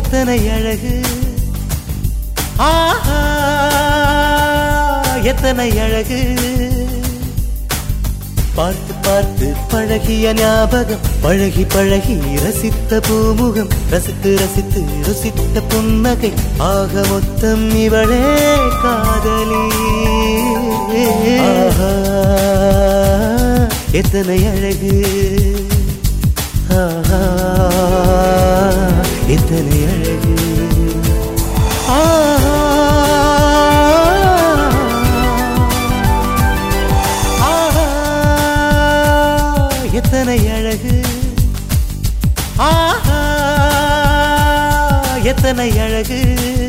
எத்தனை அழகு ஆஹா எத்தனை அழகு பார்த்து பார்த்து பழகிய ஞாபகம் பழகி பழகி ரசித்த பூமுகம் ரசித்து ரசித்து ருசித்த புன்னகை ஆக மொத்தம் இவளே காதலி ஆஹா எத்தனை அழகு ஆஹா எத்தனை அழகு ஆஹா ஆஹா, எத்தனை அழகு ஆஹா எத்தனை அழகு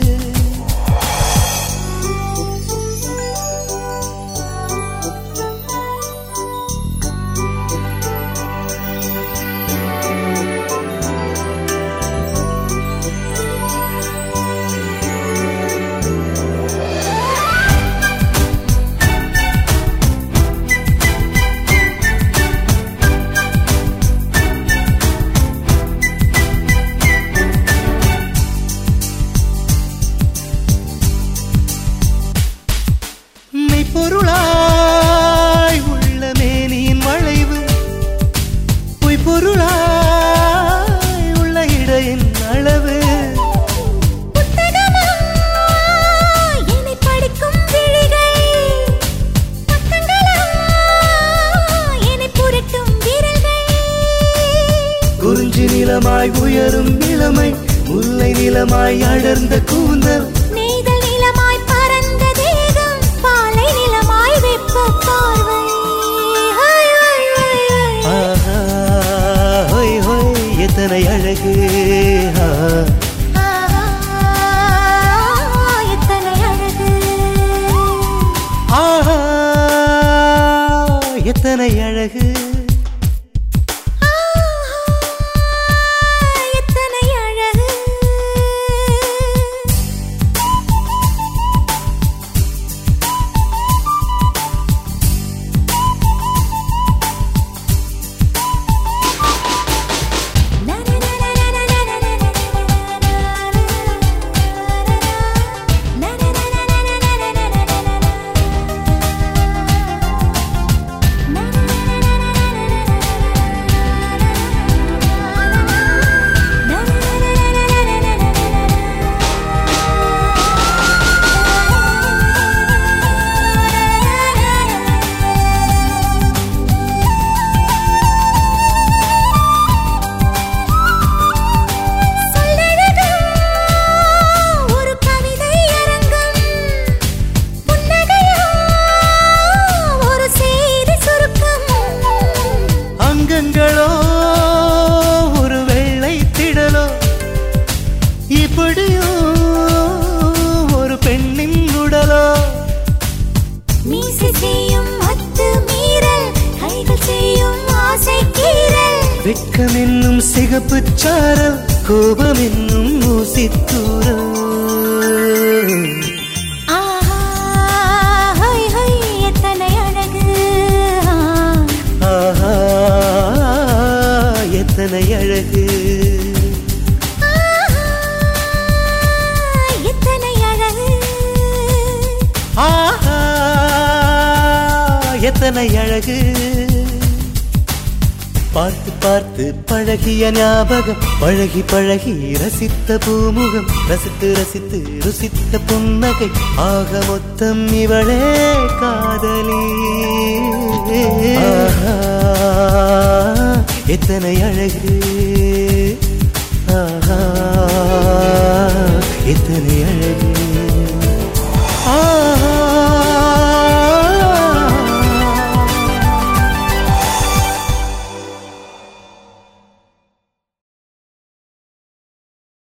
மெய்ப்பொருளாய் உள்ள மேனியின் வளைவு பொய்ப்பொருளாய் உள்ள இடையின் அளவு புத்தகமா என்னை படிக்கும் விழிகள் பக்கங்களா என்னை புரட்டும் விரல்கள் குறிஞ்சி நிலமாய் உயரும் இளமை முல்லை நிலமாய் அடர்ந்த கூந்தல் நெய்தல் நிலமாய் பறந்த தேகம் பாலை நிலமாய் வெப்ப பார்வை ஹாய், ஹாய், ஹாய், ஹாய். ஆஹா, ஹொய் ஹொய் எத்தனை அழகு ஆ, ஆஹா, எத்தனை அழகு ஆஹா எத்தனை அழகு ஆஹா, எத்தனை அழகு சொல்லழகா ஒரு கவிதை அரங்கம் புன்னகையா ஒரு செய்தி சுருக்கம் அங்கங்களோ ஒரு வெள்ளை திடலோ இப்படியோ ஒரு பெண்ணின் உடலோ மீசை செய்யும் அத்து மீறல் கைகள் செய்யும் ஆசை கீறல் வெட்கம் என்னும் சிகப்பு சாரல் கோபம் என்னும் ஊசித்தூரல் ஆஹா ஹை ஹை எத்தனை அழகு ஆஹா எத்தனை அழகு ஆஹா, எத்தனை அழகு ஆஹா எத்தனை அழகு பார்த்து பார்த்து பழகிய ஞாபகம் பழகி பழகி ரசித்த பூமுகம் ரசித்து ரசித்து ருசித்த புன்னகை ஆக மொத்தம் இவளே காதலி ஆஹா, எத்தனை அழகு ஆஹா எத்தனை